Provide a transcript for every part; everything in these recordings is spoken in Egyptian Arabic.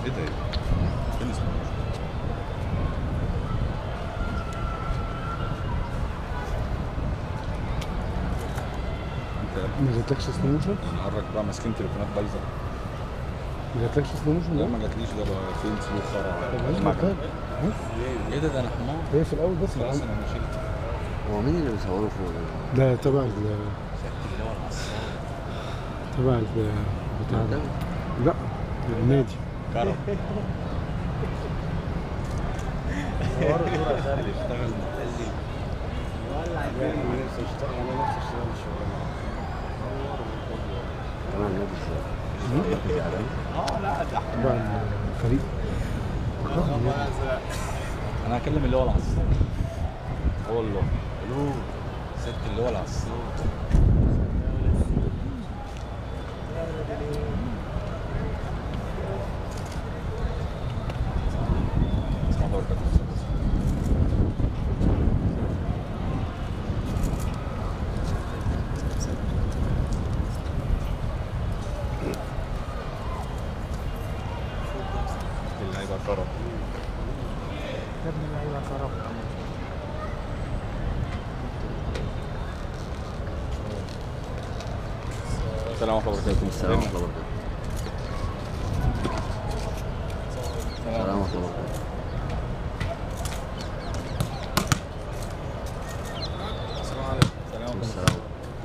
ايه ده فين اسمه انت ما جاتلكش سلو موشن؟ نهارك بقى ماسكين تليفونات بايظه ما جاتلكش سلو موشن؟ لا ده؟ ما جاتليش ده بقى فين سلو طب خرا اصبر ما طيب بص ايه ده ده انا حمار هي في الاول بس خلاص العم- انا مشيت هو مين اللي بيصوروا فوق ده؟ ده تبع ال تبع ال بتاع ده. لا النادي كرم كمان نادي ازاي؟ تبع الفريق انا هكلم اللي هو العصار هو اللي هو الو ست اللي هو العصار اسمع بركة اللعيبة كرم السلام عليكم ورحمة الله السلام وبركاته ورحمة الله وبركاته السلام ورحمة الله وبركاته السلام السلام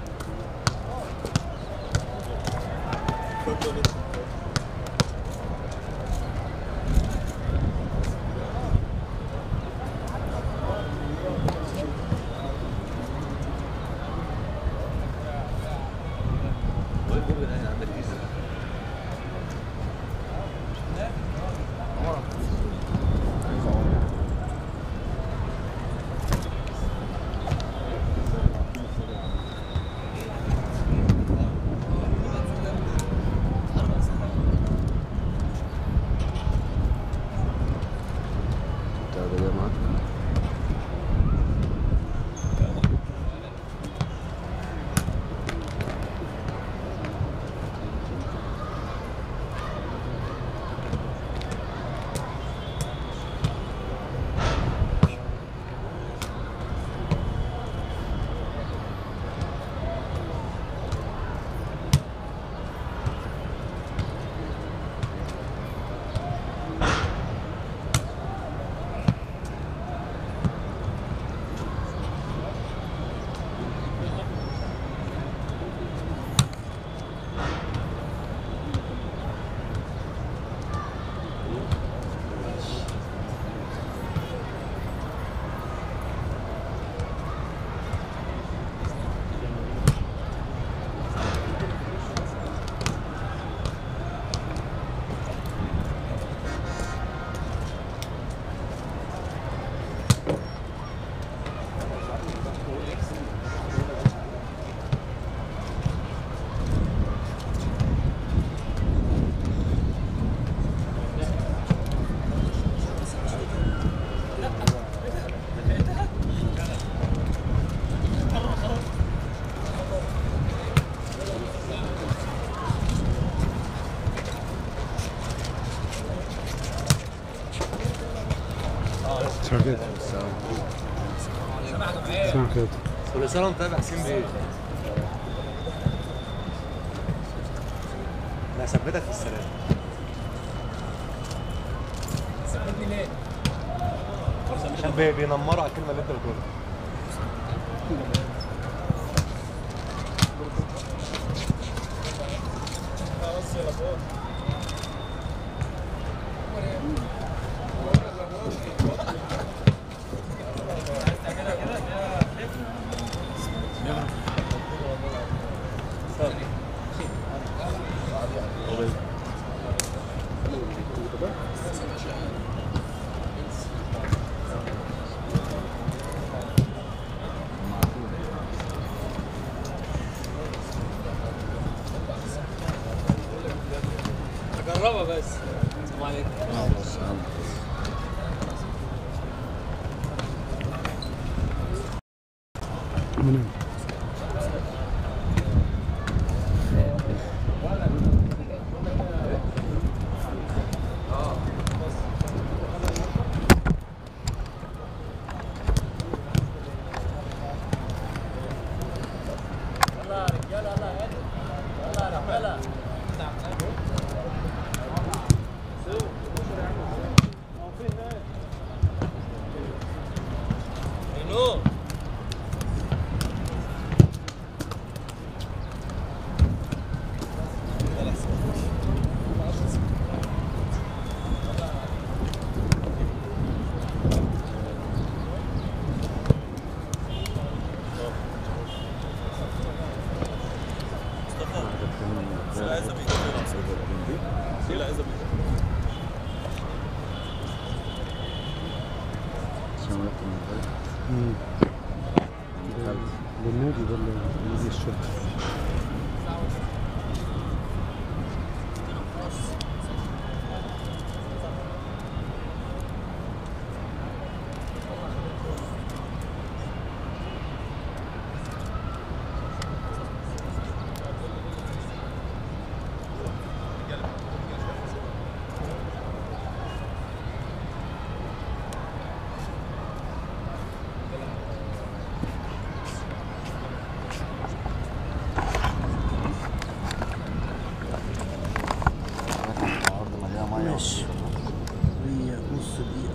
انت ده جاي معاك؟ اسمع كده اسمع كده كل سنه وانت طيب يا حسين بيه انا هثبتك في السلام ثبتني ليه؟ عشان بي- بينمروا على الكلمه اللي انت بتقولها جربها بس السلام عليكم منين؟ نور شملت المنطقة مم. ده ده النادي ده اللي نادي الشرطة العرض مليانة مية ماشي هي نص دقيقة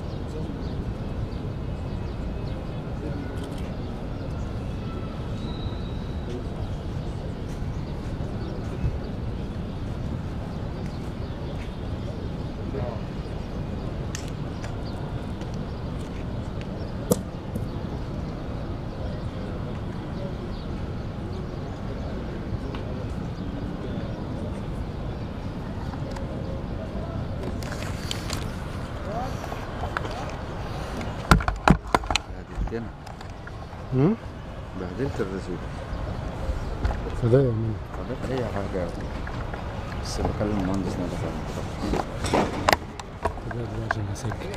بهدلتنا مم؟ بهدلت الرسول فده يا مان قضيت أي حاجة بس بكلم المهندس ندى فعلا فده ده عشان هسجل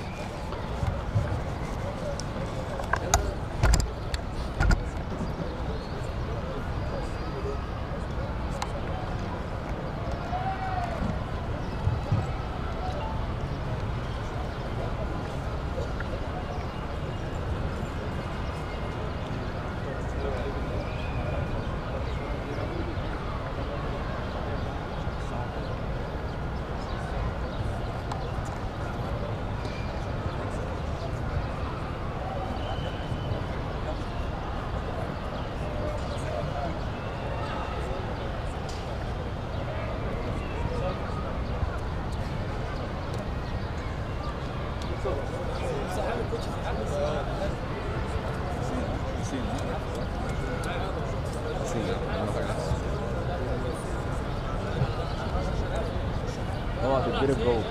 اوعى تتضرب جوه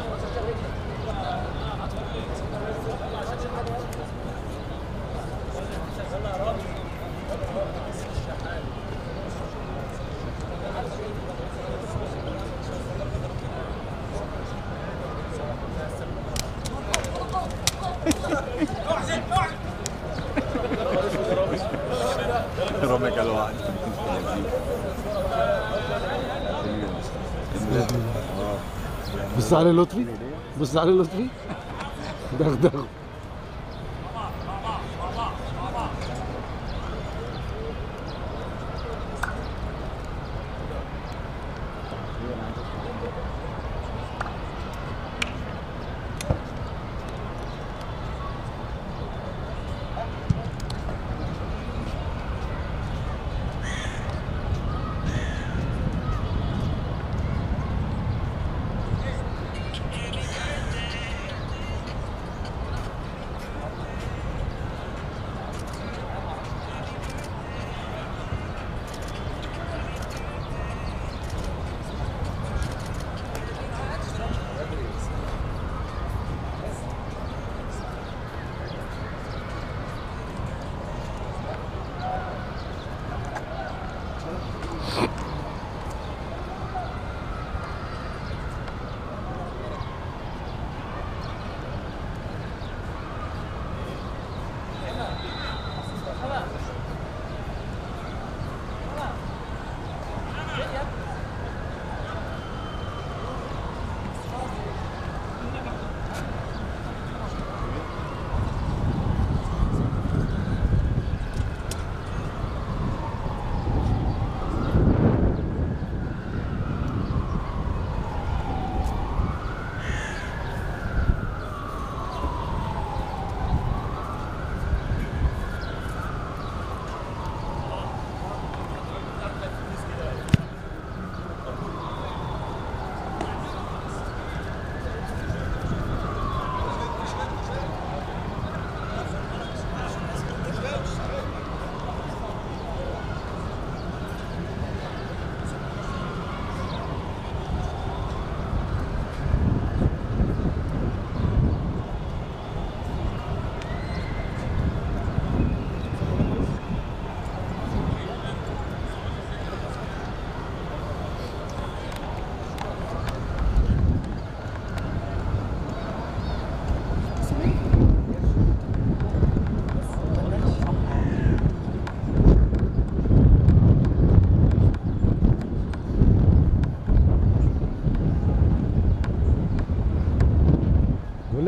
رامي قال واحد بص عليه لطفي بص عليه لطفي دغدغه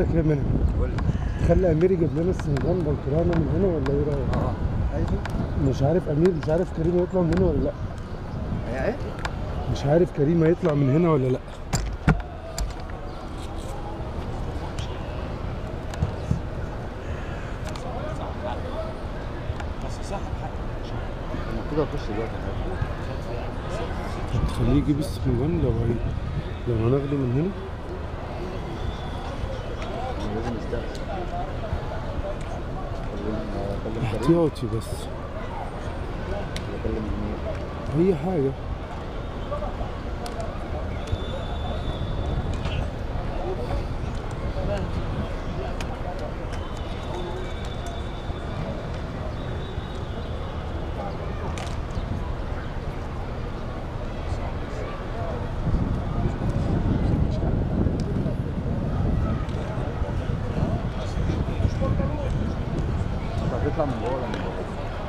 لك ايه منها قول لي خلي امير يجيب لنا السنجان بلطرانه من هنا ولا ايه رايك؟ اه عايزه مش عارف امير مش عارف كريم هيطلع من هنا ولا لا هي ايه؟ مش عارف كريم هيطلع من هنا ولا لا المفروض اخش دلوقتي طب تخليه يجيب السنجان لو هي لو هناخده من هنا أنا لازم استأذن اكلم كريم احتياطي بس اكلم مين اي حاجه انت هتطلع من جوه ولا من بره؟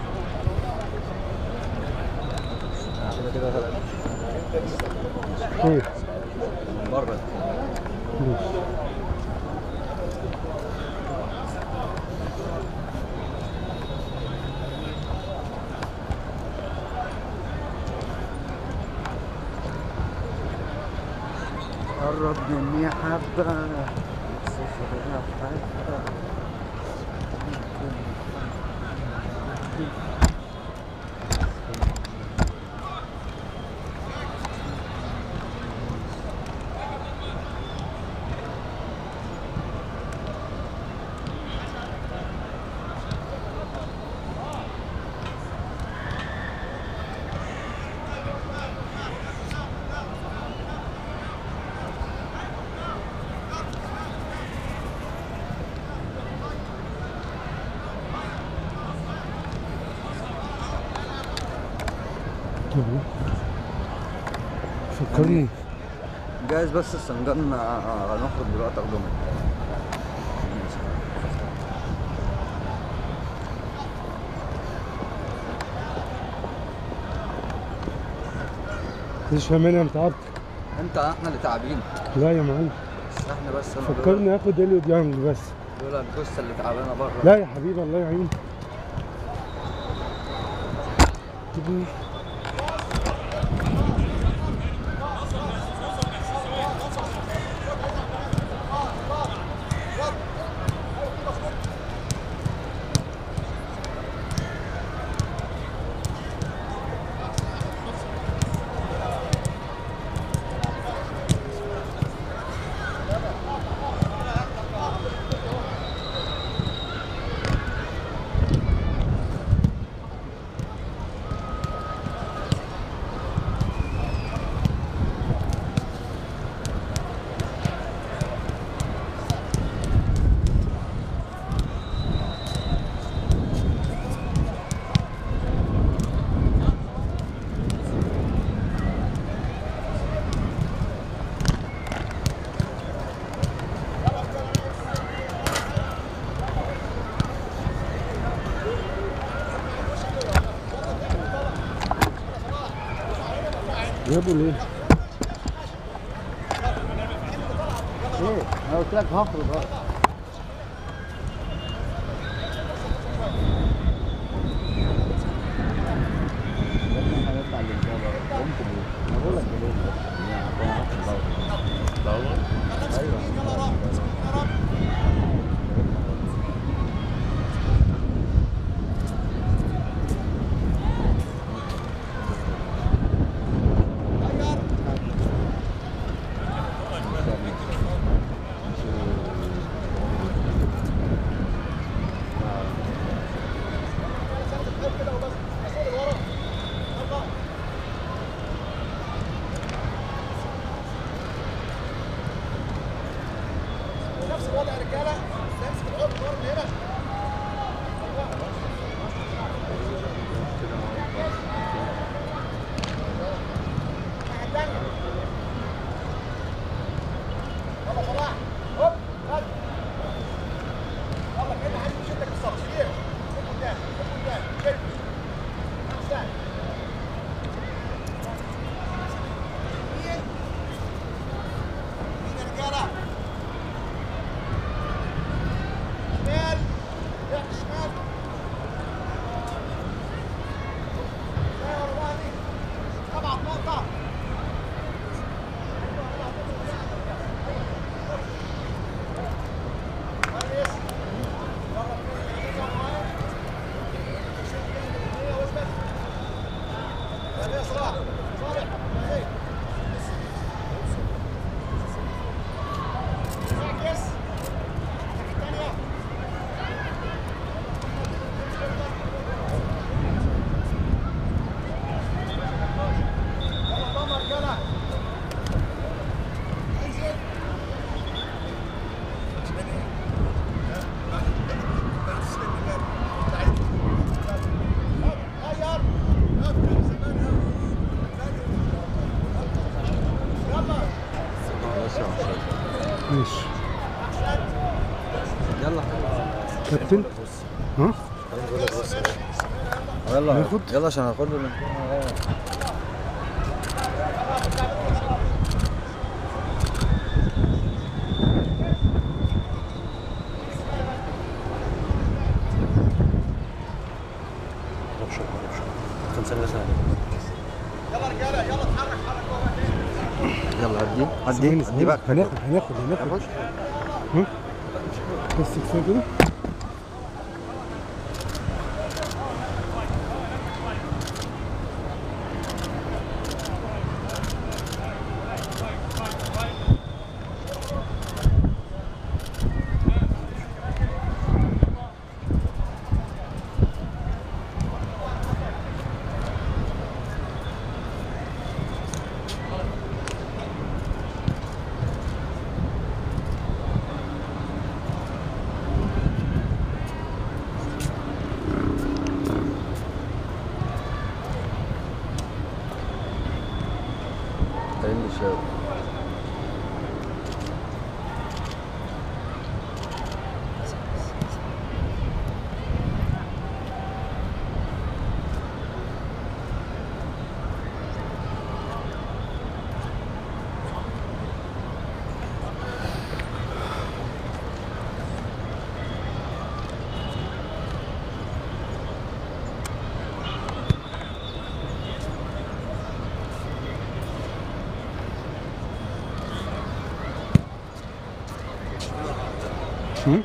كده كده هلا- ايه من بره ماشي قرب مني حبة صفر حبة فكرني جاهز بس السنجان آه، هنخرج دلوقتي اخده منك مش فاهماني انت عارف انت احنا اللي تعبين لا يا معلم بس احنا بس أنا دول- فكرني اخد اليو ديانج بس دول الجثه اللي تعبانه بره لا يا حبيبي الله يعينك جابوا ليه؟ ايه انا قلت لك هخرج اهو احنا هنطلع للجبل قمت ليه؟ انا بقول لك ليه انا هخرج اهو ايوه ماشي يلا كابتن ها يلا ناخد؟ يلا عشان هاخد له يلا عدي عدي عدي بقى هناخد هناخد هناخد ها بس كفايه كده تعمل الشاي هم؟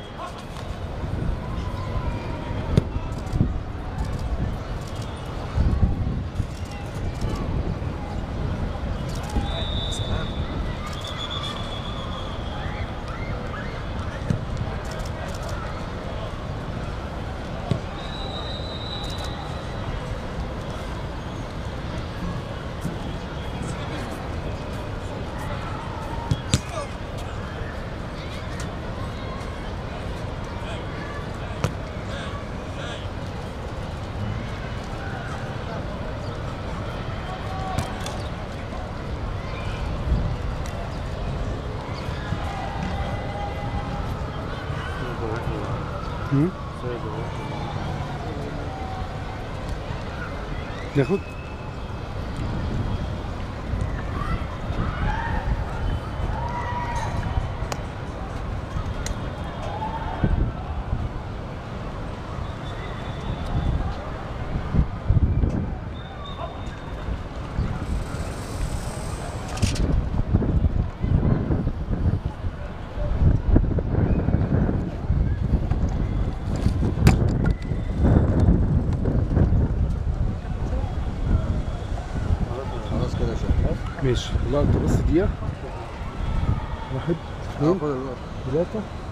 هم؟ ناخد خلاص كده شغال ماشي والله انت بس دقيقه واحد اثنين خد الوقت ثلاثه